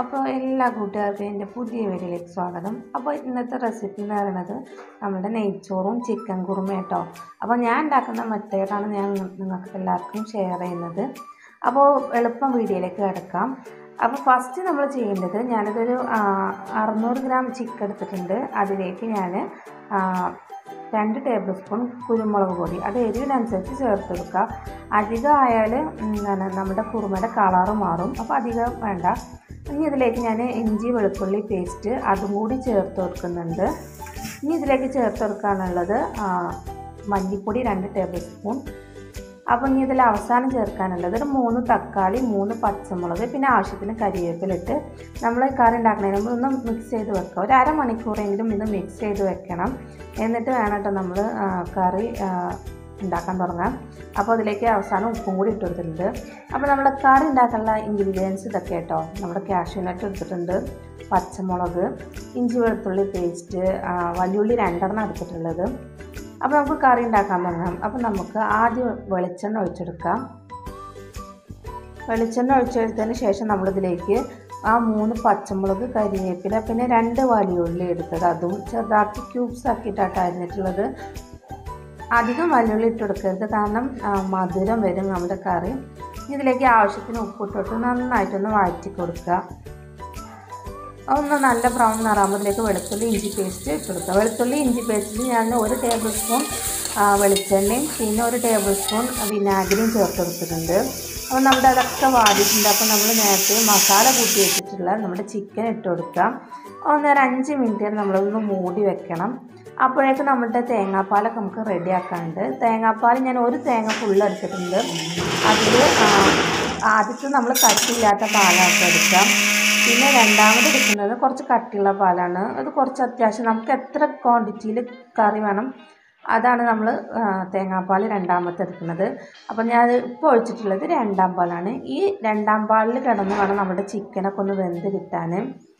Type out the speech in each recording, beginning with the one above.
അപ്പോൾ എല്ലാ കൂട്ടുകാർക്കും എൻ്റെ പുതിയ വീഡിയോയിലേക്ക് സ്വാഗതം അപ്പോൾ ഇന്നത്തെ റെസിപ്പി എന്ന് പറയുന്നത് നമ്മുടെ നെയ്ച്ചോറും ചിക്കൻ കുറുമ കേട്ടോ അപ്പോൾ ഞാൻ ഉണ്ടാക്കുന്ന മെത്തേഡാണ് ഞാൻ നിങ്ങൾക്ക് എല്ലാവർക്കും ഷെയർ ചെയ്യുന്നത് അപ്പോൾ എളുപ്പം വീഡിയോയിലേക്ക് കിടക്കാം അപ്പോൾ ഫസ്റ്റ് നമ്മൾ ചെയ്യേണ്ടത് ഞാനിതൊരു ആ, അറുന്നൂറ് ഗ്രാം ചിക്കൻ എടുത്തിട്ടുണ്ട് അതിലേക്ക് ഞാൻ രണ്ട് ടേബിൾ സ്പൂൺ കുരുമുളക് പൊടി അത് എരിവിനനുസരിച്ച് ചേർത്ത് കൊടുക്കുക അധികം ആയാൽ എന്താണ് നമ്മുടെ കുറുമയുടെ കളറ് മാറും അപ്പോൾ അധികം വേണ്ട ഇനി ഇതിലേക്ക് ഞാൻ ഇഞ്ചി വെളുത്തുള്ളി പേസ്റ്റ് അതും കൂടി ചേർത്ത് കൊടുക്കുന്നുണ്ട് ഇനി ഇതിലേക്ക് ചേർത്ത് കൊടുക്കാനുള്ളത് ആ, മല്ലിപ്പൊടി രണ്ട് ടേബിൾ സ്പൂൺ അപ്പോൾ ഇനി ഇതിൽ അവസാനം ചേർക്കാനുള്ളത് ഒരു മൂന്ന് തക്കാളി മൂന്ന് പച്ചമുളക് പിന്നെ ആവശ്യത്തിന് കരിവേപ്പിലിട്ട് നമ്മൾ കറി ഉണ്ടാക്കുന്നതിന് മുമ്പ് ഒന്ന് മിക്സ് ചെയ്ത് വെക്കുക ഒരു അരമണിക്കൂറെങ്കിലും ഇത് മിക്സ് ചെയ്ത് വെക്കണം എന്നിട്ട് വേണം കേട്ടോ നമ്മൾ കറി ആ, ഉണ്ടാക്കാൻ തുടങ്ങാം അപ്പോൾ അതിലേക്ക് അവസാനം ഉപ്പും കൂടി ഇട്ട് കൊടുത്തിട്ടുണ്ട് അപ്പോൾ നമ്മുടെ കറി ഉണ്ടാക്കാനുള്ള ഇൻഗ്രീഡിയൻസ് ഇതൊക്കെ കേട്ടോ നമ്മുടെ കാഷ്യൂ നട്ട് എടുത്തിട്ടുണ്ട് പച്ചമുളക് ഇഞ്ചി വെളുത്തുള്ളി പേസ്റ്റ് വലിയുള്ളി രണ്ടെണ്ണം എടുത്തിട്ടുള്ളത് അപ്പോൾ നമുക്ക് കറി ഉണ്ടാക്കാൻ തുടങ്ങാം അപ്പോൾ നമുക്ക് ആദ്യം വെളിച്ചെണ്ണ ഒഴിച്ചെടുക്കാം വെളിച്ചെണ്ണ ഒഴിച്ചെടുത്തതിന് ശേഷം നമ്മളിതിലേക്ക് ആ മൂന്ന് പച്ചമുളക് കരിവേപ്പില പിന്നെ രണ്ട് വലിയുള്ളി എടുത്തത് അതും ചെറുതാക്കി ക്യൂബ്സ് ആക്കിയിട്ടാണ് അരിഞ്ഞിട്ടുള്ളത് അധികം വലിയുള്ളി ഇട്ട് കൊടുക്കരുത് കാരണം ആ, മധുരം വരും നമ്മുടെ കറി ഇതിലേക്ക് ആവശ്യത്തിന് ഉപ്പിട്ടിട്ട് നന്നായിട്ടൊന്ന് വഴറ്റി കൊടുക്കുക ഒന്ന് നല്ല ബ്രൗൺ നിറാകുമ്പോഴത്തേക്ക് വെളുത്തുള്ളി ഇഞ്ചി പേസ്റ്റ് ഇട്ട് കൊടുക്കുക വെളുത്തുള്ളി ഇഞ്ചി പേസ്റ്റിൽ ഞാൻ ഒരു ടേബിൾ സ്പൂൺ ആ, വെളിച്ചെണ്ണയും പിന്നെ ഒരു ടേബിൾ സ്പൂൺ വിനാഗിരിയും ചേർത്ത് കൊടുത്തിട്ടുണ്ട് അപ്പോൾ നമ്മുടെ അതൊക്കെ വാടിയിട്ടുണ്ട് അപ്പോൾ നമ്മൾ നേരത്തെ മസാല കൂട്ടി വെച്ചിട്ടുള്ള നമ്മുടെ ചിക്കൻ ഇട്ട് കൊടുക്കാം ഒന്നൊരു അഞ്ച് മിനിറ്റ് നമ്മളൊന്ന് മൂടി വെക്കണം അപ്പോഴേക്ക് നമ്മുടെ തേങ്ങാപ്പാലൊക്കെ നമുക്ക് റെഡി ആക്കാനുണ്ട് തേങ്ങാപ്പാൽ ഞാൻ ഒരു തേങ്ങ ഫുള്ള് എടുത്തിട്ടുണ്ട് അതിൽ ആദ്യത്തെ നമ്മൾ കട്ടിയില്ലാത്ത പാലാക്കി എടുക്കാം പിന്നെ രണ്ടാമത് എടുക്കുന്നത് കുറച്ച് കട്ടിയുള്ള പാലാണ് അത് കുറച്ച് അത്യാവശ്യം നമുക്ക് എത്ര ക്വാണ്ടിറ്റിയിൽ കറി വേണം അതാണ് നമ്മൾ തേങ്ങാപ്പാൽ രണ്ടാമത്തെ എടുക്കുന്നത് അപ്പം ഞാൻ അത് ഇപ്പോൾ ഒഴിച്ചിട്ടുള്ളത് രണ്ടാം പാലാണ് ഈ രണ്ടാം പാലിൽ കിടന്ന് വേണം നമ്മുടെ ചിക്കനൊക്കെ ഒന്ന് വെന്ത് കിട്ടാൻ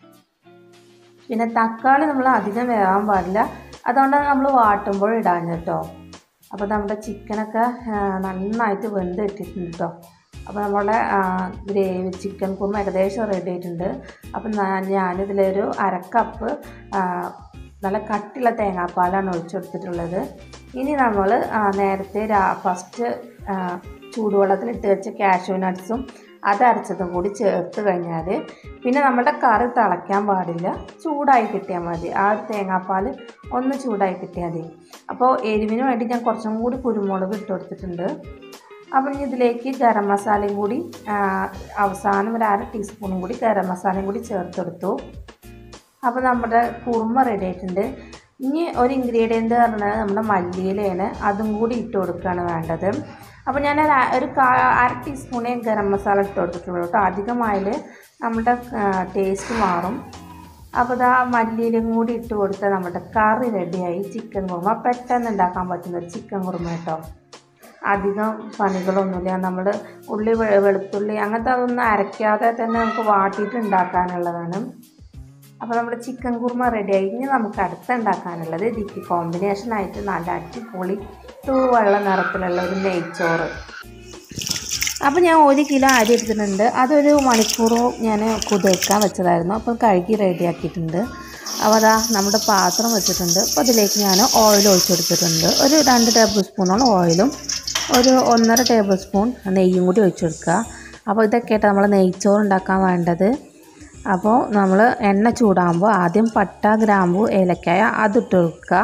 പിന്നെ തക്കാളി നമ്മൾ അധികം വേകാൻ പാടില്ല അതുകൊണ്ടാണ് നമ്മൾ വാട്ടുമ്പോൾ ഇടാൻ കേട്ടോ അപ്പോൾ നമ്മുടെ ചിക്കനൊക്കെ ആ, നന്നായിട്ട് വെന്ത് ഇട്ടിട്ടുണ്ട് കേട്ടോ അപ്പോൾ നമ്മുടെ ഗ്രേവി ചിക്കൻ കുറുമ ഏകദേശം റെഡി ആയിട്ടുണ്ട് അപ്പം ഞാൻ- ഞാനിതിലൊരു അരക്കപ്പ് ആ, നല്ല കട്ടിയുള്ള തേങ്ങാപ്പാലാണ് ഒഴിച്ചെടുത്തിട്ടുള്ളത് ഇനി നമ്മൾ നേരത്തെ രാ ഫസ്റ്റ് ചൂടുവെള്ളത്തിലിട്ട് വെച്ച കാഷ്യൂ നട്ട്സും അത് അരച്ചതും കൂടി ചേർത്ത് കഴിഞ്ഞാൽ പിന്നെ നമ്മുടെ കറി തിളയ്ക്കാൻ പാടില്ല ചൂടായി കിട്ടിയാൽ മതി ആ ഒരു തേങ്ങാപ്പാൽ ഒന്ന് ചൂടായി കിട്ടിയാൽ മതി അപ്പോൾ എരിവിന് വേണ്ടി ഞാൻ കുറച്ചും കൂടി കുരുമുളക് ഇട്ട് കൊടുത്തിട്ടുണ്ട് അപ്പോൾ ഇനി ഇതിലേക്ക് ഗരം മസാലയും കൂടി ആ, അവസാനം ഒരു അര ടീസ്പൂണും കൂടി ഗരം മസാലയും കൂടി ചേർത്തെടുത്തു അപ്പോൾ നമ്മുടെ കുറുമ റെഡി ആയിട്ടുണ്ട് ഇനി ഒരു ഇൻഗ്രീഡിയൻ്റ് പറഞ്ഞാൽ നമ്മുടെ മല്ലിയിലയാണ് അതും കൂടി ഇട്ട് കൊടുക്കുകയാണ് വേണ്ടത് അപ്പോൾ ഞാൻ ഒരു അ- ഒരു കാ- അര ടീസ്പൂണേ ഗരം മസാല ഇട്ട് കൊടുത്തിട്ടുള്ളൂ കേട്ടോ അധികമായാൽ നമ്മുടെ ടേസ്റ്റ് മാറും അപ്പോൾ ഇതാ മല്ലിയിലും കൂടി ഇട്ട് കൊടുത്താൽ നമ്മുടെ കറി റെഡിയായി ചിക്കൻ കുറുമ പെട്ടെന്ന് ഉണ്ടാക്കാൻ പറ്റുന്ന ഒരു ചിക്കൻ കുറുമ കേട്ടോ അധികം പണികളൊന്നുമില്ല നമ്മൾ ഉള്ളി വെ- വെളുത്തുള്ളി അങ്ങനത്തെ അതൊന്നും അരയ്ക്കാതെ തന്നെ നമുക്ക് വാട്ടിയിട്ട് ഉണ്ടാക്കാനുള്ളതാണ് അപ്പോൾ നമ്മുടെ ചിക്കൻ കുറുമ റെഡിയായി ഇനി നമുക്ക് അടുത്ത ഉണ്ടാക്കാനുള്ളത് ഇതിക്ക് കോമ്പിനേഷൻ ആയിട്ട് നല്ല അടിപൊളി തൂവെള്ള നിറത്തിലുള്ള ഒരു നെയ്ച്ചോറ് അപ്പോൾ ഞാൻ ഒരു കിലോ അരി എടുത്തിട്ടുണ്ട് അതൊരു മണിക്കൂറോ ഞാൻ കുതിർക്കാൻ വെച്ചതായിരുന്നു അപ്പോൾ കഴുകി റെഡിയാക്കിയിട്ടുണ്ട് അപ്പോൾ അതാ നമ്മുടെ പാത്രം വെച്ചിട്ടുണ്ട് അപ്പോൾ അതിലേക്ക് ഞാൻ ഓയിൽ ഒഴിച്ചെടുത്തിട്ടുണ്ട് ഒരു രണ്ട് ടേബിൾ സ്പൂണോളം ഓയിലും ഒരു ഒന്നര ടേബിൾ സ്പൂൺ നെയ്യും കൂടി ഒഴിച്ചെടുക്കുക അപ്പോൾ ഇതൊക്കെയായിട്ട് നമ്മൾ നെയ്ച്ചോറ് ഉണ്ടാക്കാൻ വേണ്ടത് അപ്പോൾ നമ്മൾ എണ്ണ ചൂടാകുമ്പോൾ ആദ്യം പട്ട ഗ്രാമ്പു ഏലക്കായ അതിട്ട് കൊടുക്കുക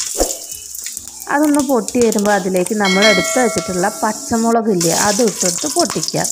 അതൊന്ന് പൊട്ടി വരുമ്പോൾ അതിലേക്ക് നമ്മൾ എടുത്ത് വെച്ചിട്ടുള്ള പച്ചമുളകില്ലേ അത് ഇട്ടെടുത്ത് പൊട്ടിക്കുക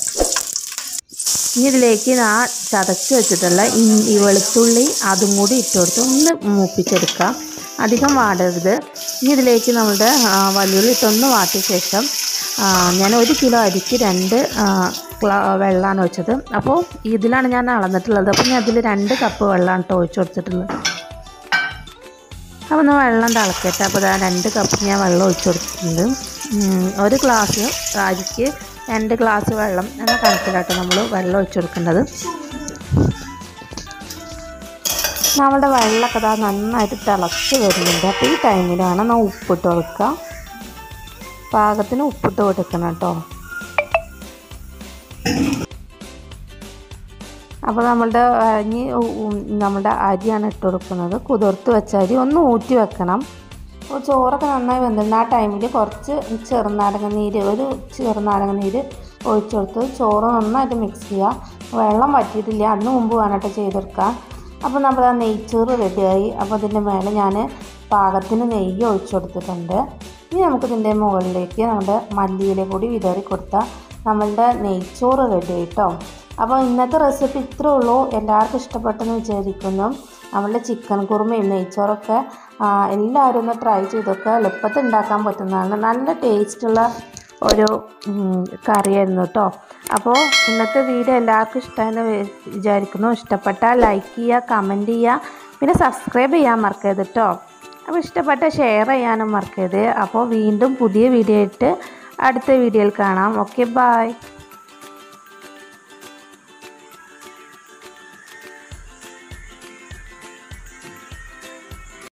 ഇനി ഇതിലേക്ക് ആ ചതച്ച് വെച്ചിട്ടുള്ള ഇൻ- ഈ വെളുത്തുള്ളി അതും കൂടി ഇട്ടുകൊടുത്ത് ഒന്ന് മൂപ്പിച്ചെടുക്കുക അധികം വാടരുത് ഇനി ഇതിലേക്ക് നമ്മുടെ ആ, വലിയുള്ളി ഇട്ടൊന്ന് വാട്ടിയ ശേഷം ആ, ഞാൻ ഒരു കിലോ അരിക്ക് രണ്ട് ആ, ഗ്ലാ- വെള്ളമാണ് ഒഴിച്ചത് അപ്പോൾ ഇതിലാണ് ഞാൻ അളന്നിട്ടുള്ളത് അപ്പോൾ ഞാൻ അതിൽ രണ്ട് കപ്പ് വെള്ളമാണ് കേട്ടോ ഒഴിച്ചു കൊടുത്തിട്ടുള്ളത് അപ്പോൾ ഒന്ന് വെള്ളം തിളക്കട്ടെ അപ്പോൾ ഇതാ രണ്ട് കപ്പ് ഞാൻ വെള്ളം ഒഴിച്ചു കൊടുത്തിട്ടുണ്ട് ഉം, ഒരു ഗ്ലാസ് അരിക്ക് രണ്ട് ഗ്ലാസ് വെള്ളം എന്ന കണക്കിലാട്ടോ നമ്മൾ വെള്ളം ഒഴിച്ചു കൊടുക്കേണ്ടത് നമ്മുടെ വെള്ളമൊക്കെ ഇതാ നന്നായിട്ട് തിളച്ച് വരുന്നുണ്ട് അപ്പോൾ ഈ ടൈമിലാണ് നാം ഉപ്പിട്ട് കൊടുക്കുക പാകത്തിന് ഉപ്പിട്ട് കൊടുക്കണം കേട്ടോ അപ്പോൾ നമ്മളുടെ അരി നമ്മുടെ അരിയാണ് ഇട്ട് കൊടുക്കുന്നത് കുതിർത്ത് വെച്ച അരി ഒന്ന് ഊറ്റി വെക്കണം അപ്പോൾ ചോറൊക്കെ നന്നായി വെന്തിരുന്ന ആ ടൈമിൽ കുറച്ച് ചെറുനാരങ്ങ നീര് ഒരു ചെറുനാരങ്ങ നീര് ഒഴിച്ചു കൊടുത്ത് ചോറ് നന്നായിട്ട് മിക്സ് ചെയ്യുക വെള്ളം വറ്റിയിട്ടില്ല അതിന് മുമ്പ് വേണട്ടോ ചെയ്തെടുക്കാൻ അപ്പോൾ നമ്മൾ ആ നെയ്ച്ചോറ് റെഡിയായി അപ്പോൾ അതിൻ്റെ മേലെ ഞാൻ പാകത്തിന് നെയ്യ് ഒഴിച്ചു കൊടുത്തിട്ടുണ്ട് ഇനി നമുക്ക് ഇതിൻ്റെ മുകളിലേക്ക് നമ്മുടെ മല്ലിയില കൂടി വിതറി കൊടുത്താൽ നമ്മളുടെ നെയ്ച്ചോറ് റെഡി ആയിട്ടോ അപ്പോൾ ഇന്നത്തെ റെസിപ്പി ഇത്രേ ഉള്ളൂ എല്ലാവർക്കും ഇഷ്ടപ്പെട്ടെന്ന് വിചാരിക്കുന്നു നമ്മളുടെ ചിക്കൻ കുറുമയും നെയ്ച്ചോറൊക്കെ എല്ലാവരും ഒന്ന് ട്രൈ ചെയ്തൊക്കെ എളുപ്പത്തിൽ ഉണ്ടാക്കാൻ പറ്റുന്നതാണ് നല്ല ടേസ്റ്റുള്ള ഒരു കറിയായിരുന്നു കേട്ടോ അപ്പോൾ ഇന്നത്തെ വീഡിയോ എല്ലാവർക്കും ഇഷ്ടമെന്ന് വിചാരിക്കുന്നു ഇഷ്ടപ്പെട്ടാൽ ലൈക്ക് ചെയ്യുക കമൻറ്റ് ചെയ്യുക പിന്നെ സബ്സ്ക്രൈബ് ചെയ്യാൻ മറക്കരുത് കേട്ടോ അപ്പോൾ ഇഷ്ടപ്പെട്ട ഷെയർ ചെയ്യാനും മറക്കരുത് അപ്പോൾ വീണ്ടും പുതിയ വീഡിയോ ആയിട്ട് അടുത്ത വീഡിയോയിൽ കാണാം ഓക്കെ ബായ്